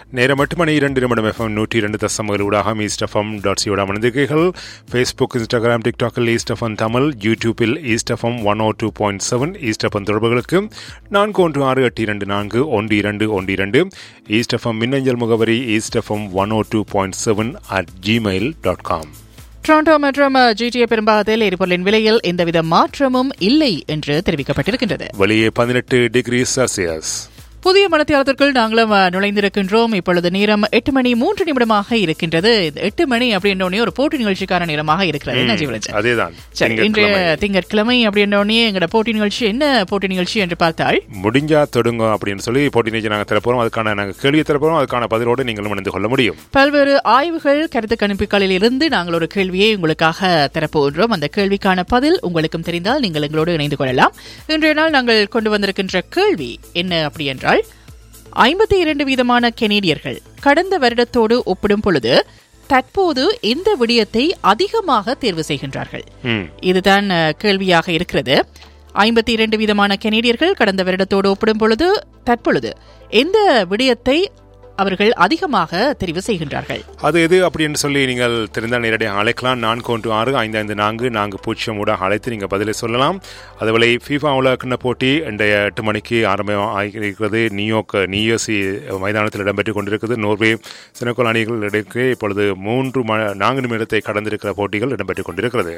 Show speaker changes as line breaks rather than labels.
நேரம் எட்டு மணி இரண்டு நிமிடம் எஃப்எம் நூற்றி இரண்டு தசமகள் ஊடாக ஈஸ்ட் எஃப்எம் டாட் சியோட மனிதர்கள் ஃபேஸ்புக் இன்ஸ்டாகிராம் டிக்டாக்கில் ஈஸ்ட் எஃப்எம் தமிழ் யூடியூப்பில் East FM one O two point seven East FM தொடர்புகளுக்கு நான்கு ஒன்று ஆறு எட்டு இரண்டு நான்கு ஒன்று இரண்டு ஒன்று இரண்டு ஈஸ்ட் எஃப்எம் மின்னஞ்சல் முகவரி East FM one O two point seven at Gmail dot com
Toronto மற்றும் ஜிடிஏ பெரும்பாகத்தில் எரிபொருளின் விலையில் எந்தவித மாற்றமும் இல்லை என்று தெரிவிக்கப்பட்டிருக்கின்றது
வெளியே பதினெட்டு டிகிரி செல்சியஸ்
புதிய மனத்தியாளத்திற்குள் நாங்களும் அஹ், நுழைந்திருக்கின்றோம் இப்பொழுது நேரம் எட்டு மணி மூன்று நிமிடமாக இருக்கின்றது இந்த எட்டு மணி அப்படின்றோடனே ஒரு போட்டி நிகழ்ச்சிக்கான நேரமாக இருக்கிறது என்ன ஜீவராஜன்
அதேதான்
சரி இன்றைய திங்கட்கிழமை அப்படின்றோடனே எங்களோட போட்டி நிகழ்ச்சி என்ன போட்டி நிகழ்ச்சி என்று பார்த்தால்
முடிஞ்சா தொடுங்க அப்படின்னு சொல்லி போட்டி நிகழ்ச்சி நாங்கள் தரப்போறோம் அதுக்கான நாங்கள் கேள்வி தரப்போறோம் அதுக்கான பதிலோடு நீங்களும் இணைந்து கொள்ள முடியும்
பல்வேறு ஆய்வுகள் கருத்து கணிப்புகளில் இருந்து நாங்கள் ஒரு கேள்வியை உங்களுக்காக தரப்போகின்றோம் அந்த கேள்விக்கான பதில் உங்களுக்கும் தெரிந்தால் நீங்கள் எங்களோடு இணைந்து கொள்ளலாம் இன்றைய நாள் நாங்கள் கொண்டு வந்திருக்கின்ற கேள்வி என்ன அப்படி என்றால் ஐம்பத்தி இரண்டு வீதமான கெனேடியர்கள் கடந்த வருடத்தோடு ஒப்பிடும் பொழுது தற்போது எந்த விடயத்தை அதிகமாக தேர்வு செய்கின்றார்கள்
ம்
இதுதான் அஹ், கேள்வியாக இருக்கிறது ஐம்பத்தி இரண்டு விதமான கெனேடியர்கள் கடந்த வருடத்தோடு ஒப்பிடும் பொழுது தற்பொழுது எந்த விடயத்தை அவர்கள் அதிகமாக தெரிவு செய்கின்றார்கள்
அது எது அப்படின்னு சொல்லி நீங்கள் தெரிந்தால் நேரடியாக அழைக்கலாம் நான்கு ஒன்று ஆறு ஐந்து ஐந்து நான்கு நான்கு பூஜ்ஜியம் ஊடாக அழைத்து நீங்கள் பதிலை சொல்லலாம் அதுவேளை ஃபீஃபா உலகக்கிண்ண போட்டி இன்றைய எட்டு மணிக்கு ஆரம்பம் ஆகியிருக்கிறது நியூயார்க் நியூயர்சி மைதானத்தில் இடம்பெற்றுக் கொண்டிருக்கிறது நோர்வே செனகோல் அணிகள் இடையே இப்பொழுது மூன்று ம- நான்கு நிமிடத்தை கடந்திருக்கிற போட்டிகள் இடம்பெற்றுக் கொண்டிருக்கிறது